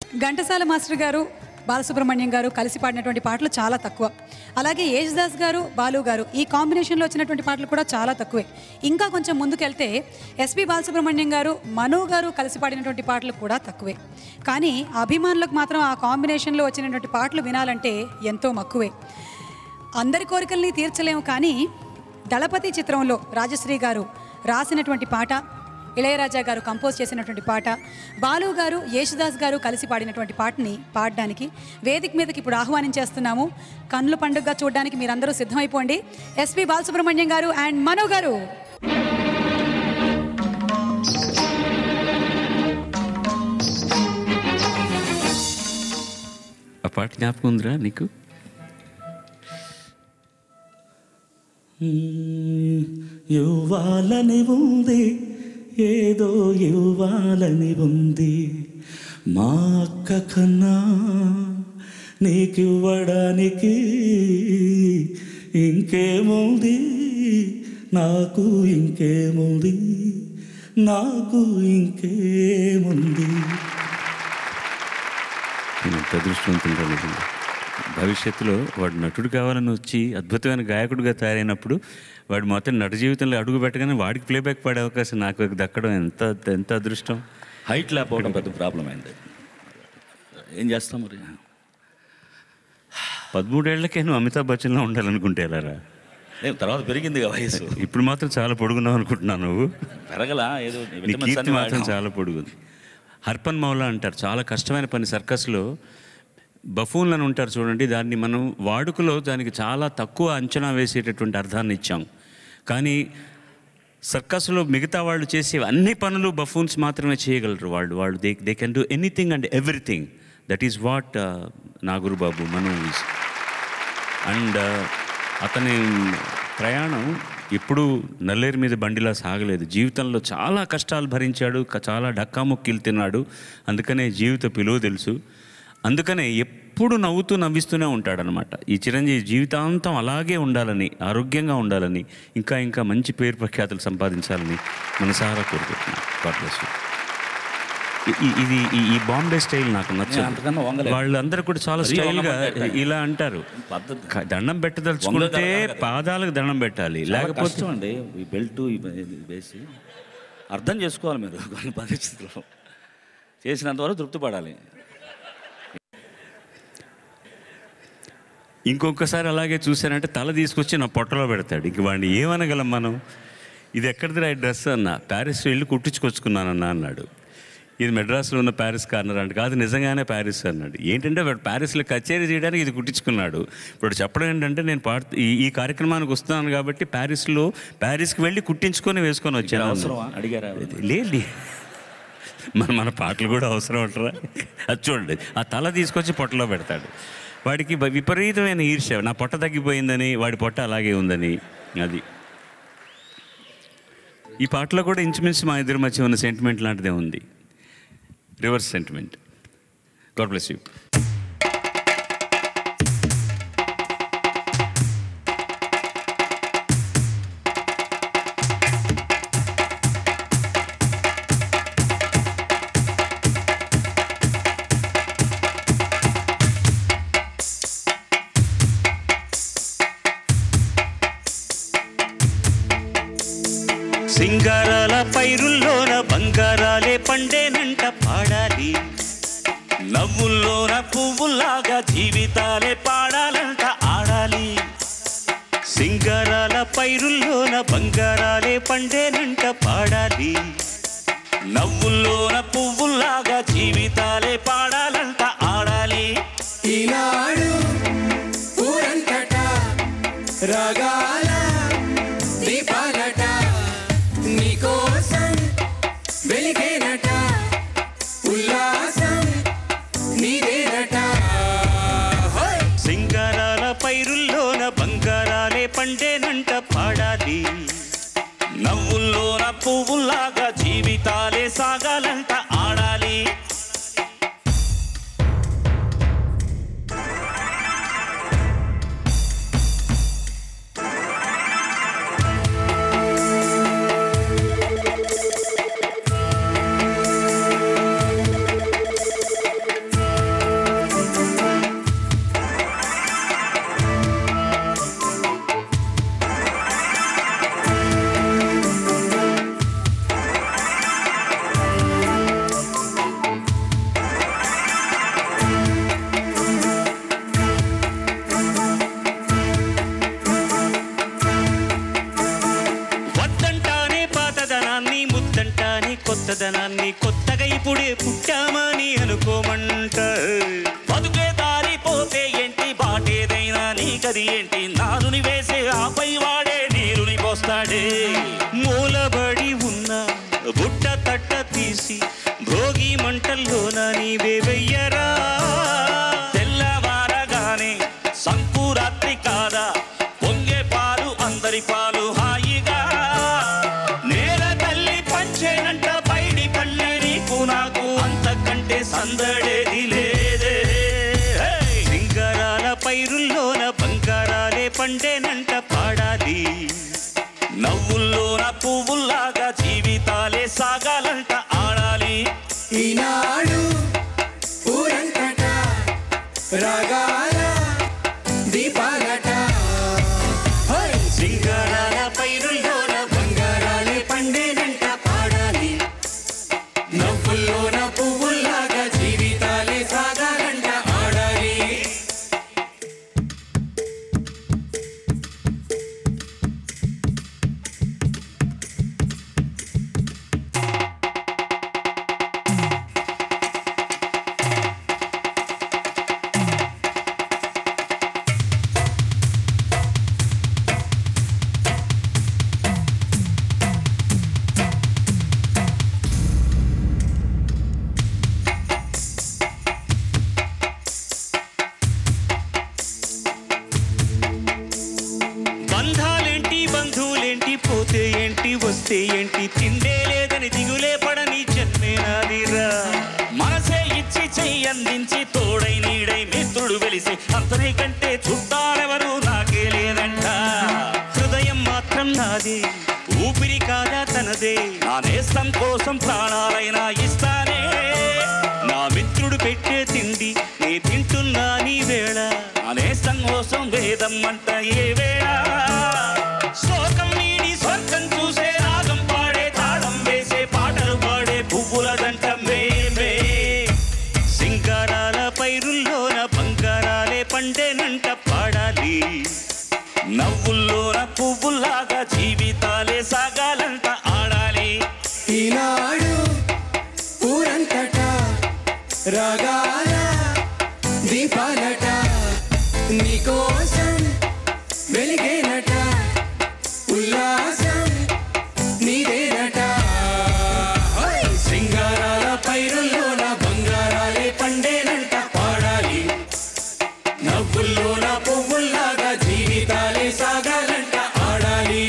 Ghantasala master గారు బాలసుబ్రహ్మణ్యం గారు కలిసి పాడినటువంటి పాటలు చాలా తక్కువ అలాగే యేసుదాస్ గారు బాలు గారు ఈ కాంబినేషన్లో వచ్చినటువంటి పాటలు కూడా చాలా తక్కువే ఇంకా కొంచెం ముందుకెళ్తే ఎస్పి బాలసుబ్రహ్మణ్యం గారు మను గారు కలిసి పాడినటువంటి పాటలు కూడా తక్కువే కానీ అభిమానులకు మాత్రం ఆ కాంబినేషన్లో వచ్చినటువంటి పాటలు వినాలంటే ఎంతో మక్కువే అందరి కోరికల్ని తీర్చలేము కానీ దళపతి చిత్రంలో రాజశ్రీ గారు రాసినటువంటి పాట ఇళయరాజా గారు కంపోజ్ చేసినటువంటి పాట బాలు గారు యేసుదాస్ గారు కలిసి పాడినటువంటి పాటని పాడడానికి వేదిక మీదకి ఇప్పుడు ఆహ్వానించేస్తున్నాము కన్నుల పండుగగా చూడడానికి మీరందరూ సిద్ధమైపోండి ఎస్పి బాలసుబ్రహ్మణ్యం గారు అండ్ మనో గారు ఆ పాట జ్ఞాపకం ఉందిరా నీకు ఇవ్వాలని ఉంది ఏదో ఇవ్వాలని ఉంది మా అక్క కన్నా నీకివ్వడానికి ఇంకేముంది నాకు ఇంకేముంది నాకు ఇంకేముంది నేను ఎంత అదృష్టవంతుడు నిజంగా భవిష్యత్తులో వాడు నటుడు కావాలని వచ్చి అద్భుతమైన గాయకుడిగా తయారైనప్పుడు వాడు మొత్తం నటు జీవితంలో అడుగు పెట్టగానే వాడికి ప్లేబ్యాక్ పాడే అవకాశం నాకు దక్కడం ఎంత ఎంత అదృష్టం హైట్ లేకపోవడం పెద్ద ప్రాబ్లం అయింది ఏం చేస్తాం మరి పదమూడేళ్లకే నువ్వు అమితాబ్ బచ్చన్లో ఉండాలనుకుంటే ఎలారా నేను తర్వాత పెరిగింది కదా వయసు ఇప్పుడు మాత్రం చాలా పొడుగున్నావు అనుకుంటున్నావు నువ్వు పెరగలా ఏదో నీ vitamins కీర్తి అన్ని మాత్రం వాడినాం. చాలా పొడుగుంది హర్పన్ మౌలా అంటారు చాలా కష్టమైన పని సర్కస్లో బఫూన్లను ఉంటారు చూడండి దాన్ని మనం వాడుకలో దానికి చాలా తక్కువ అంచనా వేసేటటువంటి అర్థాన్ని ఇచ్చాం కానీ సర్కస్లో మిగతా వాళ్ళు చేసే అన్ని పనులు బఫూన్స్ మాత్రమే చేయగలరు వాళ్ళు వాళ్ళు they they can do anything and everything that is what Nagurubabu Manu is and అతని ప్రయాణం ఎప్పుడూ నల్లేరు మీద బండిలా సాగలేదు జీవితంలో చాలా కష్టాలు భరించాడు క- చాలా డక్కాముక్కీలు తిన్నాడు అందుకనే జీవిత పిలువ తెలుసు అందుకనే ఎప్పుడు నవ్వుతూ నవ్విస్తూనే ఉంటాడనమాట ఈ చిరంజీవి జీవితాంతం అలాగే ఉండాలని ఆరోగ్యంగా ఉండాలని ఇంకా ఇంకా మంచి పేరు ప్రఖ్యాతులు సంపాదించాలని మనసారా కోరుకుంటున్నాను God bless you. ఈ- ఈ- ఇది ఈ- ఈ బాంబే స్టైల్ నాకు నేను అంతకన్నా నచ్చదు వంగలేదు. వాళ్ళందరూ కూడా చాలా మరీ స్టైల్గా వంగమంటారు. ఇలా అంటారు పద్ధతి క- దండం పెట్టదలుచుకుంటే వంగ కదా. పాదాలకు దండం పెట్టాలి చాలా లేకపోతే కష్టం అండి ఈ బెల్ట్ ఈ బ- ఇది వేసి అర్థం చేసుకోవాలి మీరు కొన్ని పరిస్థితుల్లో చేసినంత వరకు తృప్తి పడాలి ఇంకొకసారి అలాగే చూశానంటే తల తీసుకొచ్చి నా పొట్టలో పెడతాడు ఇంక వాడిని ఏమనగలం మనం ఇది ఎక్కడిదిరా ఈ డ్రెస్ అన్న ప్యారిస్ వెళ్ళి కుట్టించుకొచ్చుకున్నానన్న అన్నాడు ఇది మెడ్రాస్లో ఉన్న ప్యారిస్ కార్నర్ అంటే కాదు నిజంగానే ప్యారిస్ అన్నాడు ఏంటంటే వాడు ప్యారిస్లో కచేరీ చేయడానికి ఇది కుట్టించుకున్నాడు ఇప్పుడు చెప్పడం ఏంటంటే నేను పాడు ఈ ఈ కార్యక్రమానికి వస్తున్నాను కాబట్టి ప్యారిస్లో ప్యారిస్కి వెళ్ళి కుట్టించుకొని వేసుకొని వచ్చాను అన్నాడు. అవసరమా అడిగారా లేదు మన మన పాటలు కూడా అవసరం అంటారా అది చూడండి ఆ తల తీసుకొచ్చి పొట్టలో పెడతాడు వాడికి బ- విపరీతమైన ఈర్ష్య నా పొట్ట తగ్గిపోయిందని వాడి పొట్ట అలాగే ఉందని అది ఈ పాటలో కూడా ఇంచుమించు మా ఇద్దరి మధ్య ఉన్న సెంటిమెంట్ లాంటిదే ఉంది reverse sentiment god bless you సింగారాల పైరుల్లోన బంగారాలే పండేనంట పాడాలి నవ్వుల్లోన పువ్వుల్లాగా జీవితాలే పాడాలంట ఆడాలి సింగారాల పైరుల్లోన బంగారాలే పండేనంట పాడాలి నవ్వుల్లోన పువ్వుల్లాగా జీవితాలే పాడాలంట ఆడాలి ఈనాడు ఊరంతట రాగాల దీపాలట నీకోసం వెలిగేనట ఉల్లాసం నీదేనట హోయ్! సింగారాల పైరుల్లోన బంగారాలే పండేనంట పాడాలి నవ్వుల్లోన పువ్వుల్లాగా జీవితాలే సాగాలంట ఆడాలి మంట బతుకే దారిపోతే ఏంటి బాటేదైనా నీకది ఏంటి నారుని వేసే ఆపై వాడే నీరుని పోస్తాడే మూలబడి ఉన్న బుట్ట తట్ట తీసి భోగి మంటల్లోన నీవే వెయ్యరా తెల్లవారగానే సంకురాత్రి కాదా పొంగే పాలు అందరి పాలు హాయిగా నేల తల్లి పంచేనంట పైడి పల్లె నీకు నాకు అంతకంటే సందడేది లేదే హే! సింగారాల పైరుల్లోన బంగారాలే పండేనంట పాడాలి నవ్వుల్లోన పువ్వుల్లాగా జీవితాలే సాగాలంట ఆడాలి ఈనాడు ఊరంతట రాగాల దీపాలట హోయ్! సింగారాల పైరుల్లోన బంగారాలే పండేనంట పాడాలి నవ్వుల్లోన పువ్వుల్లాగా జీవితాలే సాగాలంట ఆడాలి బంధాలేంటి బంధువులేంటి పోతే ఏంటి వస్తే ఏంటి తిండే లేదని దిగులే పడని జన్మే నాదిరా మనసే ఇచ్చి చెయ్యి అందించి తోడై నీడై మిత్రుడు వెలిసి అంతనే కంటే చుట్టాలెవరు నాకే లేదంట హృదయం మాత్రం నాదే ఊపిరి కాదా తనదే నా నేస్తం కోసం ప్రాణాలైనా ఇస్తానే నా మిత్రుడు పెట్టే తిండి నే తింటున్నా నీ వేళ నా నేస్తం కోసం వేదం అంట ఏ వేళ శోకం నీడి స్వర్గం చూసే రాగం పాడే తాళం వేసే పాటలు పాడే పువ్వుల దంట మేమే సింగారాల పైరుల్లోన బంగారాలే పండేనంట పాడాలి నవ్వుల్లోన పువ్వుల్లాగా జీవితాలే సాగాలంట ఆడాలి ఈనాడు ఊరంతట రాగాల దీపాలట నీకోసం వెలిగేనట ఉల్లాసం నీదేనట హోయ్! సింగారాల పైరుల్లోన బంగారాలే పండేనంట పాడాలి నవ్వుల్లోన పువ్వుల్లాగా జీవితాలే సాగాలంట ఆడాలి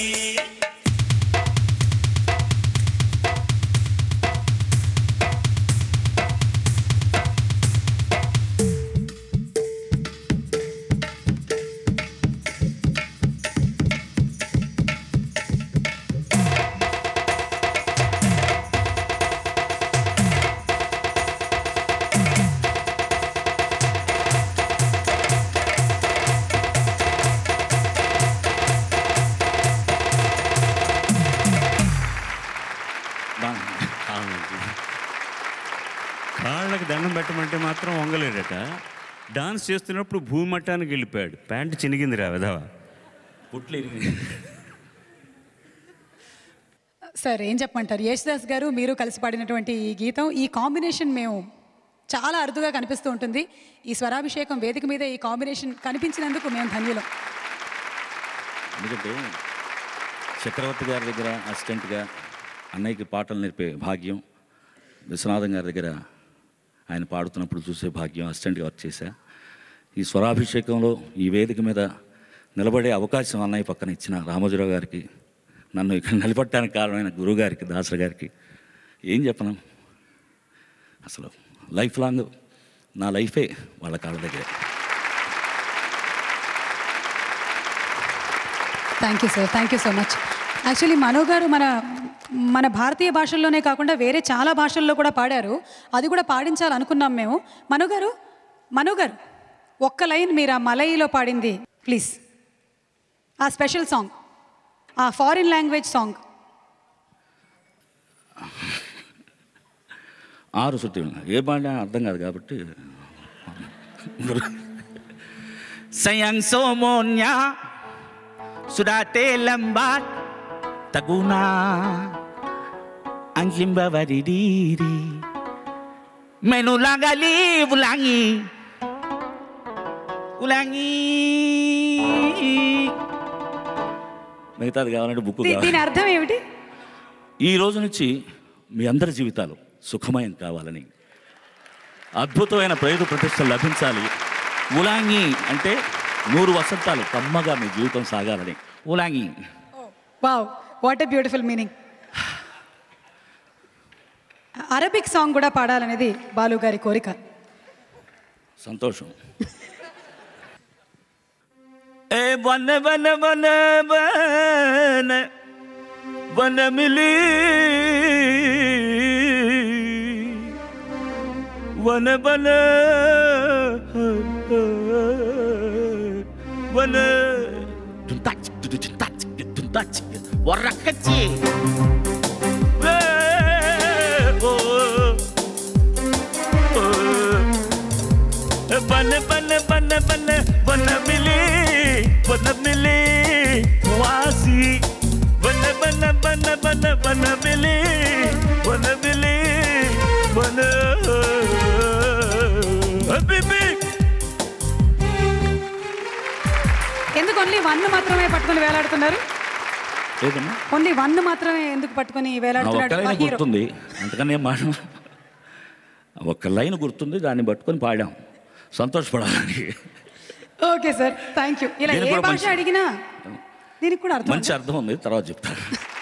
కాళ్ళకి దండం పెట్టమంటే మాత్రం వంగలేడట డాన్స్ చేస్తున్నప్పుడు భూమట్టానికి వెళ్ళిపోయాడు ప్యాంటు చినిగింది రా విధవ పుట్లు ఇరిగింది సార్ ఏం చెప్పమంటారు యేసుదాస్ గారు మీరు కలిసి పాడినటువంటి ఈ గీతం ఈ కాంబినేషన్ మేము చాలా అరుదుగా కనిపిస్తూ ఉంటుంది ఈ స్వరాభిషేకం వేదిక మీద ఈ కాంబినేషన్ కనిపించినందుకు మేము ధన్యులం ఎందుకంటే చక్రవర్తి గారి దగ్గర అసిస్టెంట్గా అన్నయ్యకి పాటలు నేర్పే భాగ్యం విశ్వనాథం గారి దగ్గర ఆయన పాడుతున్నప్పుడు చూసే భాగ్యం అసిస్టెంట్గా వర్క్ చేశా ఈ స్వరాభిషేకంలో ఈ వేదిక మీద నిలబడే అవకాశం అన్నయ్య పక్కన ఇచ్చిన రామోజీరావు గారికి నన్ను ఇక్కడ నిలబడటానికి కారణమైన గురువు గారికి దాసరి గారికి ఏం చెప్పను అసలు లైఫ్ లాంగ్ నా లైఫే వాళ్ళ కాళ్ళ దగ్గరే thank you sir thank you so much actually Mano గారు మన మన భారతీయ భాషల్లోనే కాకుండా వేరే చాలా భాషల్లో కూడా పాడారు అది కూడా పాడించాలనుకున్నాం మేము మనో గారు మనో గారు ఒక్క లైన్ మీరు ఆ మలయిలో పాడింది ప్లీజ్ ఆ స్పెషల్ సాంగ్ ఆ ఫారిన్ లాంగ్వేజ్ సాంగ్ ఆరు శృతులు ఏ పాడినా అర్థం కాదు కాబట్టి Sayang somonya sudah terlambat tak guna ang limbawa di diri మెను లాగాలి ఉలాంగి ఉలాంగి మిగతాది కావాలంటే బుక్ దీ- కావాలి దీని అర్థం ఏమిటి ఈ రోజు నుంచి మీ అందరి జీవితాలు సుఖమయం కావాలని అద్భుతమైన ప్రయోగ ప్రతిష్టలు లభించాలి ఉలాంగి అంటే నూరు వసంతాలు కమ్మగా మీ జీవితం సాగాలని ఉలాంగి wow what a beautiful meaning Arabic song కూడా పాడాలనేది బాలు గారి కోరిక సంతోషం ఏ వన వన వన వన వన మిలి వన వన వన తుంతాచ్, తుంతాచ్, తుంతాచ్. వర్రక్కచ్చి. ఏ, ఓ, ఓ. బన బన బన బన బన మిలి బన మిలి వాసి బన బన బన బన బన మిలి బన మిలి బన బీబీ ఎందుకు ఓన్లీ వన్ మాత్రమే పట్టుకొని వేలాడుతున్నారు ఏదమ్మా ఓన్లీ వన్ మాత్రమే ఎందుకు పట్టుకొని నా వేలాడుతున్నాడు ఒక్క ఆ లైన్ హీరో గుర్తుంది అంతకన్నా ఏం మాట ఒక్క లైన్ గుర్తుంది దాన్ని పట్టుకొని పాడాం సంతోషపడాలని ఓకే సార్ థ్యాంక్ యూ ఇలా దీనికి ఏ కూడా భాష మంచి- అడిగినా దీనికి కూడా అర్థం మంచి అర్థం ఉంది తర్వాత చెప్తాను